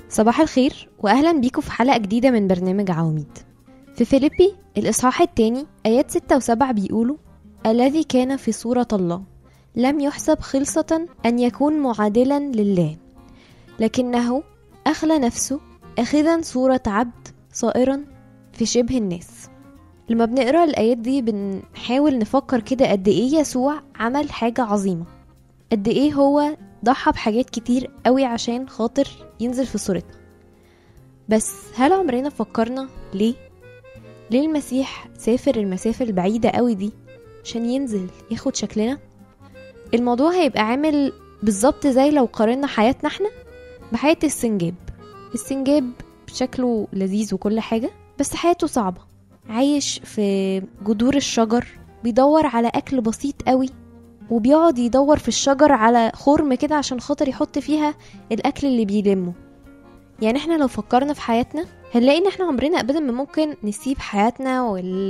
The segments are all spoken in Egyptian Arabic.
صباح الخير واهلا بيكم في حلقه جديده من برنامج عواميد في فيليبي الاصحاح الثاني ايات 6 و7 بيقولوا الذي كان في صوره الله لم يحسب خلصه ان يكون معادلا لله لكنه اخلى نفسه اخذا صوره عبد صائرا في شبه الناس لما بنقرا الايات دي بنحاول نفكر كده قد ايه يسوع عمل حاجه عظيمه قد ايه هو ضحى بحاجات كتير قوي عشان خاطر ينزل في صورتنا بس هل عمرنا فكرنا ليه ليه المسيح سافر المسافة البعيدة قوي دي عشان ينزل ياخد شكلنا الموضوع هيبقى عامل بالظبط زي لو قارنا حياتنا احنا بحياة السنجاب السنجاب شكله لذيذ وكل حاجة بس حياته صعبة عايش في جذور الشجر بيدور على أكل بسيط قوي وبيقعد يدور في الشجر على خرم كده عشان خاطر يحط فيها الأكل اللي بيلمه يعني احنا لو فكرنا في حياتنا هنلاقي ان احنا عمرنا ابدا ما ممكن نسيب حياتنا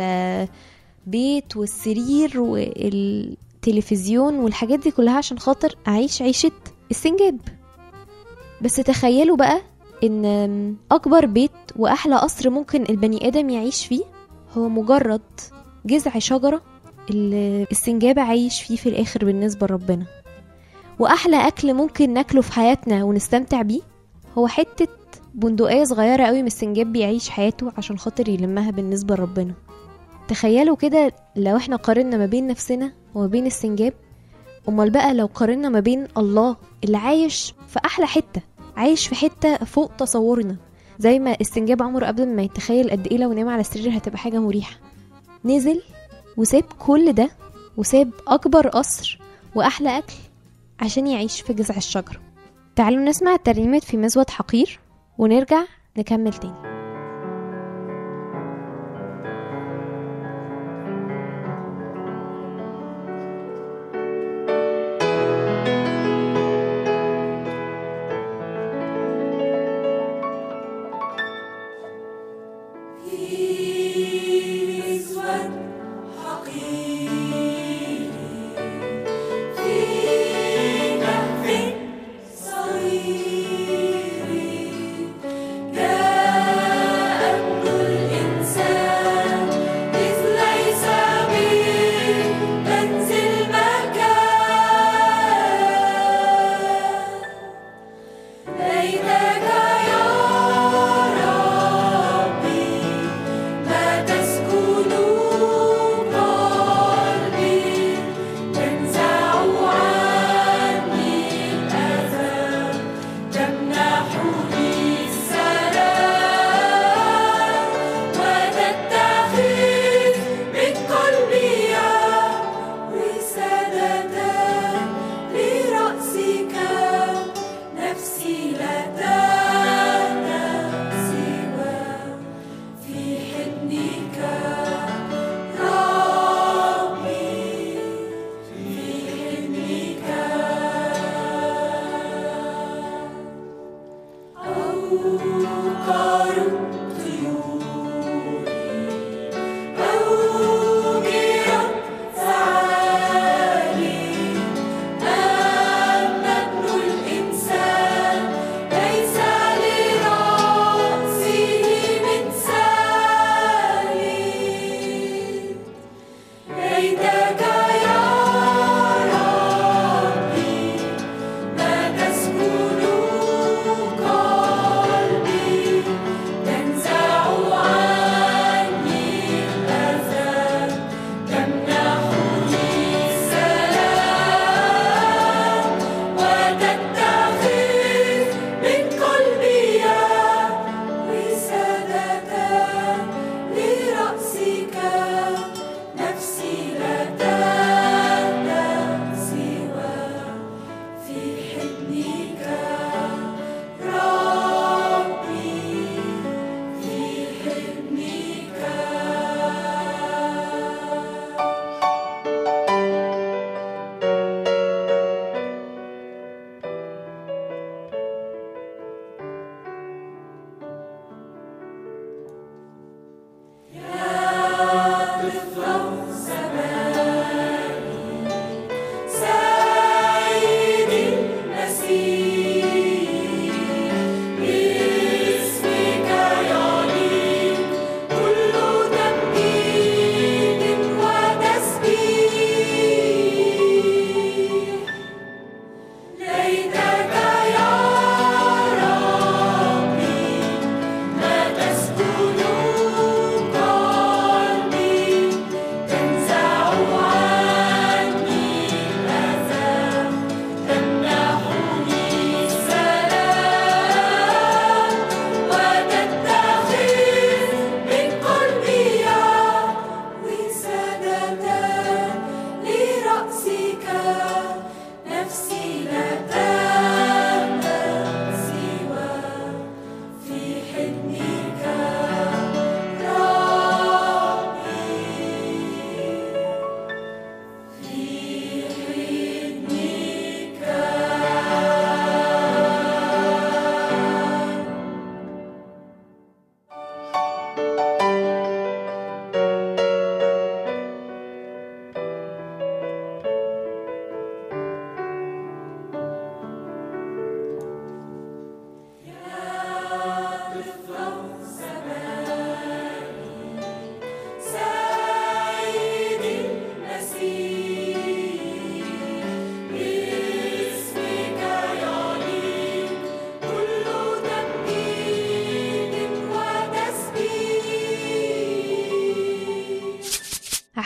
والبيت والسرير والتلفزيون والحاجات دي كلها عشان خاطر اعيش عيشة السنجاب بس تخيلوا بقى ان اكبر بيت واحلى قصر ممكن البني ادم يعيش فيه هو مجرد جذع شجرة اللي السنجاب عايش فيه في الاخر بالنسبة لربنا واحلى اكل ممكن ناكله في حياتنا ونستمتع بيه هو حتة بندقية صغيرة قوي من السنجاب بيعيش حياته عشان خاطر يلمها بالنسبة لربنا تخيلوا كده لو احنا قارنا ما بين نفسنا وما بين السنجاب امال بقى لو قارنا ما بين الله اللي عايش في احلى حتة عايش في حتة فوق تصورنا زي ما السنجاب عمره قبل ما يتخيل قد ايه لو نام على السرير هتبقى حاجة مريحة نزل وساب كل ده وساب اكبر قصر واحلى اكل عشان يعيش في جذع الشجره تعالوا نسمع الترنيمات في مزود حقير ونرجع نكمل تاني Yeah.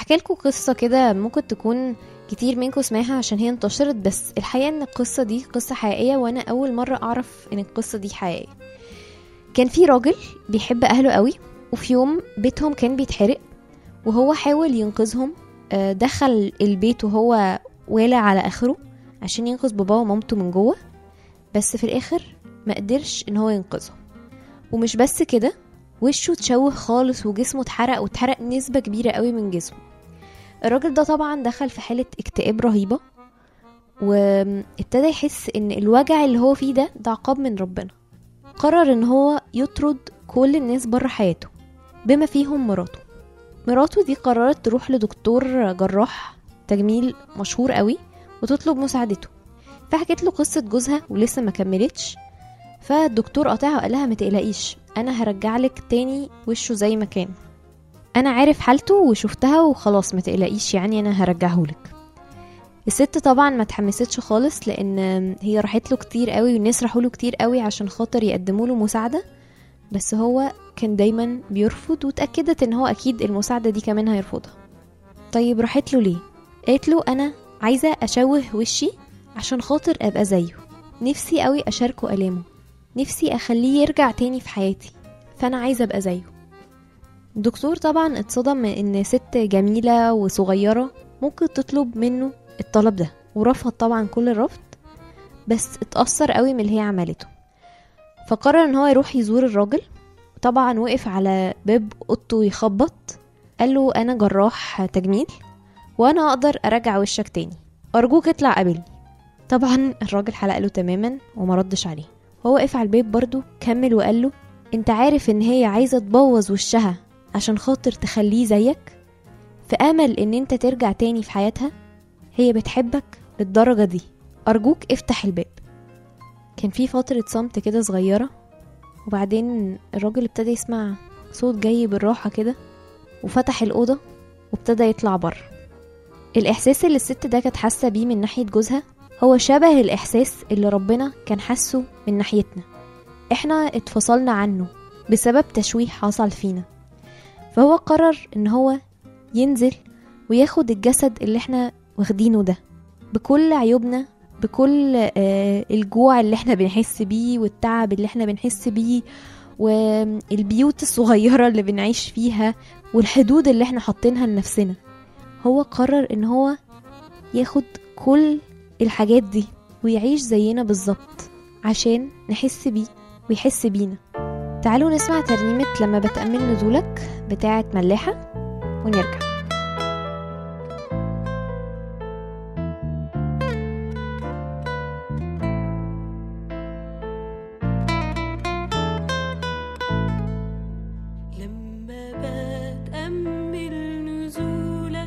هحكي لكم قصة كده ممكن تكون كتير منكم سمعها عشان هي انتشرت بس الحقيقة ان القصة دي قصة حقيقية وانا اول مرة اعرف ان القصة دي حقيقية كان في راجل بيحب اهله قوي وفي يوم بيتهم كان بيتحرق وهو حاول ينقذهم آه، دخل البيت وهو والع على اخره عشان ينقذ باباه ومامته من جوه بس في الاخر ما قدرش ان هو ينقذهم ومش بس كده وشه اتشوه خالص وجسمه اتحرق واتحرق نسبة كبيرة قوي من جسمه الراجل ده طبعا دخل في حالة اكتئاب رهيبة وابتدى يحس ان الوجع اللي هو فيه ده ده عقاب من ربنا قرر ان هو يطرد كل الناس بره حياته بما فيهم مراته مراته دي قررت تروح لدكتور جراح تجميل مشهور قوي وتطلب مساعدته فحكت له قصة جوزها ولسه ما كملتش فالدكتور قاطعها وقال لها ما تقلقيش انا هرجع لك تاني وشه زي ما كان انا عارف حالته وشفتها وخلاص ما تقلقيش يعني انا هرجعهولك الست طبعا ما اتحمستش خالص لان هي راحت له كتير قوي والناس راحوا له كتير قوي عشان خاطر يقدموا له مساعده بس هو كان دايما بيرفض واتاكدت ان هو اكيد المساعده دي كمان هيرفضها طيب راحت له ليه قالت له انا عايزه اشوه وشي عشان خاطر ابقى زيه نفسي قوي اشاركه الامه نفسي اخليه يرجع تاني في حياتي فانا عايزه ابقى زيه الدكتور طبعا اتصدم من ان ست جميله وصغيره ممكن تطلب منه الطلب ده ورفض طبعا كل الرفض بس اتأثر قوي من اللي هي عملته فقرر ان هو يروح يزور الراجل طبعا وقف على باب اوضته يخبط قال له انا جراح تجميل وانا اقدر ارجع وشك تاني ارجوك اطلع قابلني طبعا الراجل حلق له تماما وما ردش عليه هو وقف على الباب برضه كمل وقال له انت عارف ان هي عايزه تبوظ وشها عشان خاطر تخليه زيك في امل ان انت ترجع تاني في حياتها هي بتحبك للدرجه دي ارجوك افتح الباب كان في فتره صمت كده صغيره وبعدين الراجل ابتدى يسمع صوت جاي بالراحه كده وفتح الاوضه وابتدى يطلع بره الاحساس اللي الست ده كانت حاسه بيه من ناحيه جوزها هو شبه الاحساس اللي ربنا كان حاسه من ناحيتنا احنا اتفصلنا عنه بسبب تشويه حصل فينا فهو قرر ان هو ينزل وياخد الجسد اللي احنا واخدينه ده بكل عيوبنا بكل آه الجوع اللي احنا بنحس بيه والتعب اللي احنا بنحس بيه والبيوت الصغيرة اللي بنعيش فيها والحدود اللي احنا حاطينها لنفسنا هو قرر ان هو ياخد كل الحاجات دي ويعيش زينا بالظبط عشان نحس بيه ويحس بينا تعالوا نسمع ترنيمة لما بتأمل نزولك بتاعة ملاحة ونرجع لما بتأمل نزولك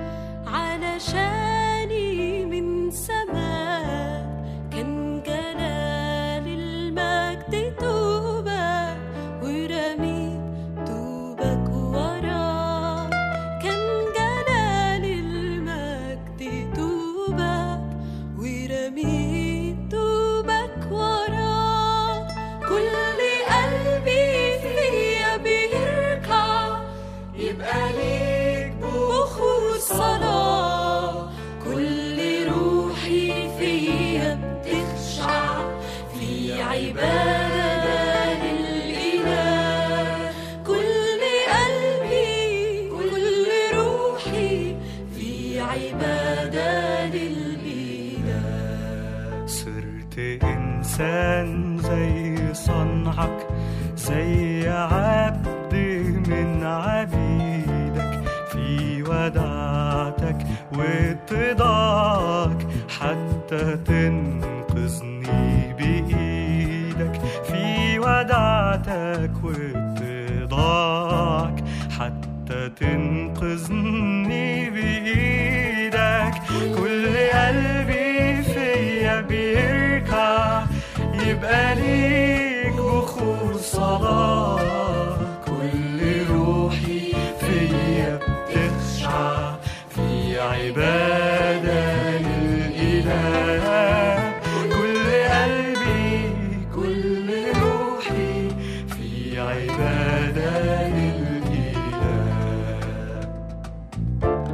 علشاني من سماك كان جلال المجد توبك ورميت توبك وراك كان جلال المجد توبك ورميت توبك وراك كل قلبي فيا بيركع يبقى ليك بخور صلاة كل روحي فيا بتخشع في عبادة للإله كل قلبي كل روحي في عبادة للإله صرت إنسان زي صنعك زي عبد من عبيدك في ودعتك واتضاعك حتى تنقذني بإيدك في ودعتك واتضاعك حتى تنقذني بإيدك كل قلبي فيا بيركع يبقى ليك بخور صلاة كل روحي فيا بتخشع في عبادة للإله كل قلبي كل روحي في عبادة للإله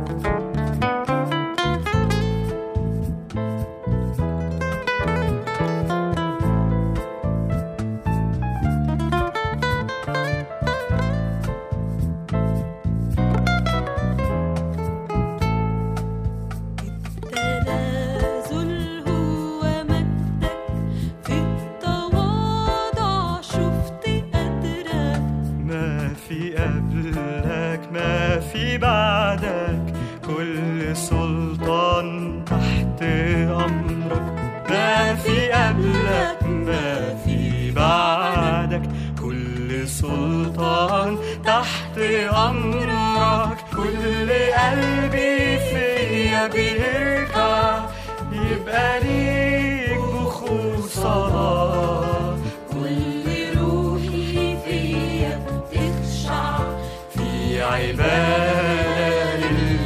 فيا بيركع يبقى ليك بخور صلاة كل روحي فيا تخشع في عبادة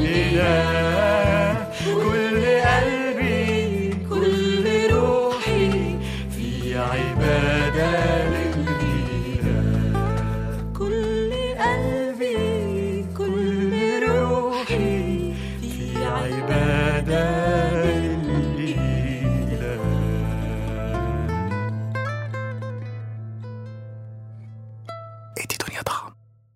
للإله كل قلبي كل روحي في عبادة للإله كل قلبي كل روحي في عبادة للإله ادي دنيا طعم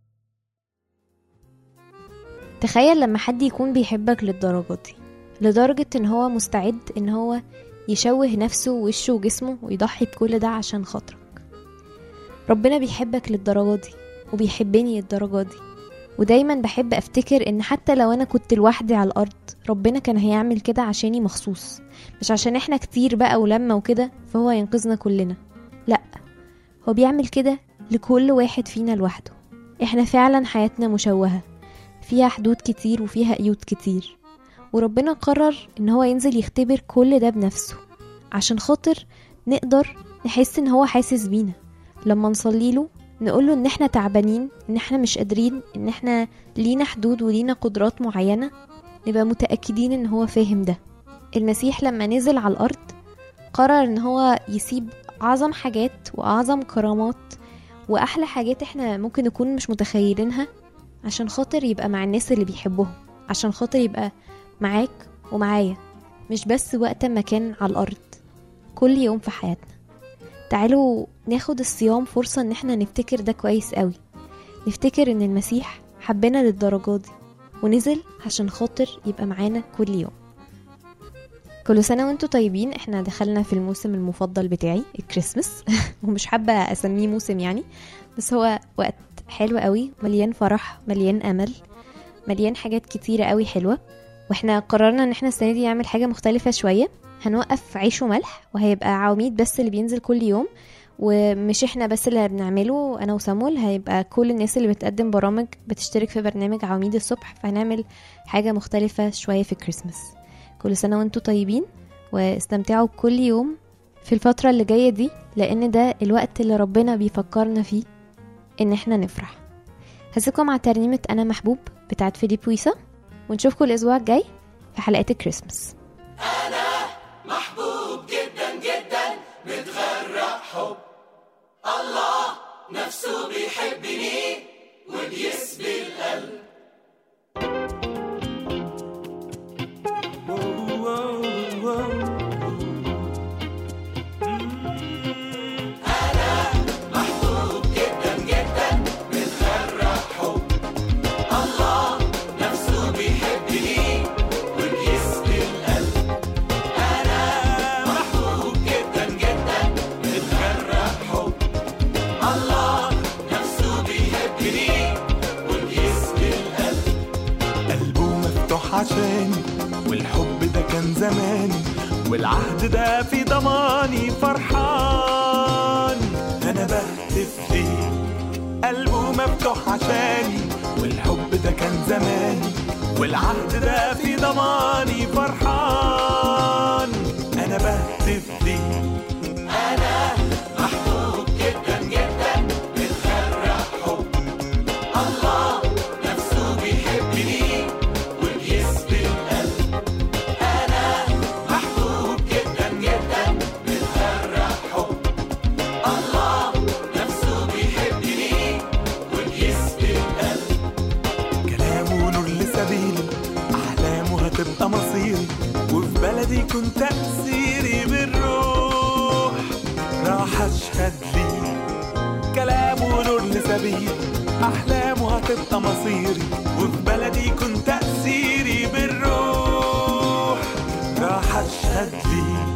تخيل لما حد يكون بيحبك للدرجة دي لدرجة ان هو مستعد ان هو يشوه نفسه ووشه وجسمه ويضحي بكل ده عشان خاطرك ربنا بيحبك للدرجة دي وبيحبني للدرجة دي ودايما بحب افتكر ان حتى لو انا كنت لوحدي على الارض ربنا كان هيعمل كده عشاني مخصوص مش عشان احنا كتير بقى ولما وكده فهو ينقذنا كلنا لا هو بيعمل كده لكل واحد فينا لوحده احنا فعلا حياتنا مشوهة فيها حدود كتير وفيها قيود كتير وربنا قرر ان هو ينزل يختبر كل ده بنفسه عشان خاطر نقدر نحس ان هو حاسس بينا لما نصلي له نقول له ان احنا تعبانين ان احنا مش قادرين ان احنا لينا حدود ولينا قدرات معينة نبقى متأكدين ان هو فاهم ده المسيح لما نزل على الارض قرر ان هو يسيب اعظم حاجات واعظم كرامات واحلى حاجات احنا ممكن نكون مش متخيلينها عشان خاطر يبقى مع الناس اللي بيحبهم عشان خاطر يبقى معاك ومعايا مش بس وقت ما كان على الأرض كل يوم في حياتنا تعالوا ناخد الصيام فرصة ان احنا نفتكر ده كويس قوي نفتكر ان المسيح حبنا للدرجة دي ونزل عشان خاطر يبقى معانا كل يوم كل سنة وانتوا طيبين احنا دخلنا في الموسم المفضل بتاعي الكريسماس ومش حابة اسميه موسم يعني بس هو وقت حلو قوي مليان فرح مليان امل مليان حاجات كتيرة قوي حلوة واحنا قررنا ان احنا السنة دي نعمل حاجة مختلفة شوية هنوقف عيش وملح وهيبقى عواميد بس اللي بينزل كل يوم ومش احنا بس اللي بنعمله انا وسامول هيبقى كل الناس اللي بتقدم برامج بتشترك في برنامج عواميد الصبح فهنعمل حاجة مختلفة شوية في الكريسماس كل سنة وانتوا طيبين واستمتعوا بكل يوم في الفترة اللي جاية دي لان ده الوقت اللي ربنا بيفكرنا فيه ان احنا نفرح هسيبكم مع ترنيمة انا محبوب بتاعت فيليب ويسا ونشوفكم الاسبوع الجاي في حلقات الكريسماس قلبه مفتوح عشاني والحب ده كان زماني والعهد ده في ضماني فرحان انا بهتف ليه قلبه مفتوح عشاني والحب ده كان زماني والعهد ده في ضماني فرحان انا بهتف ليه كلامه نور لسبيلي أحلامه هتبقى مصيري وفي بلدي كنت تأثيري بالروح راح أشهد ليه كلامه نور لسبيلي أحلامه هتبقى مصيري وفي بلدي كنت تأثيري بالروح راح أشهد ليه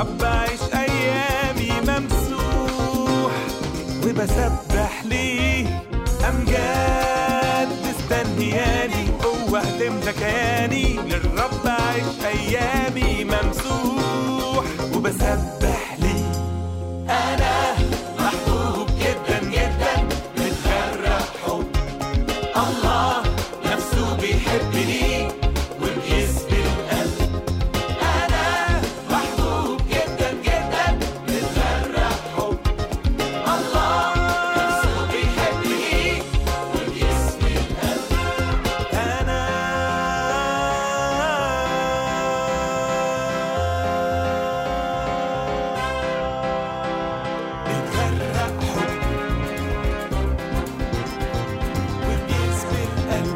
للرب عيش ايامي ممسوح وبسبح ليه امجاد مستنياني قوة هتملى كياني للرب عيش ايامي ممسوح وبسبح ليه انا محبوب جدا جدا متغرق حب الله نفسه بيحبني وبيسب القلب انا محبوب جدا جدا متغرق حب الله نفسه بيحبني وبيسب القلب انا متغرق حب وبيسب القلب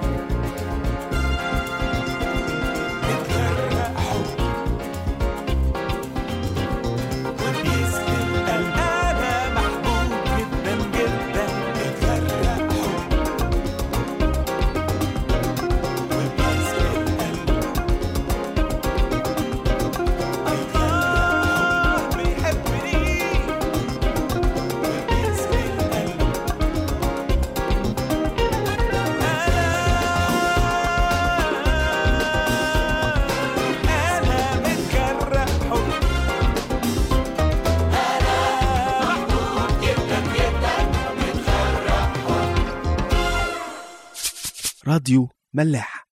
متغرق حب وبيسب القلب أنا محبوب جدا جدا متغرق حب وبيسب القلب الله بيحبني وبيسب القلب أنا متجرح حب أنا محبوب جدا جدا متجرح راديو ملاح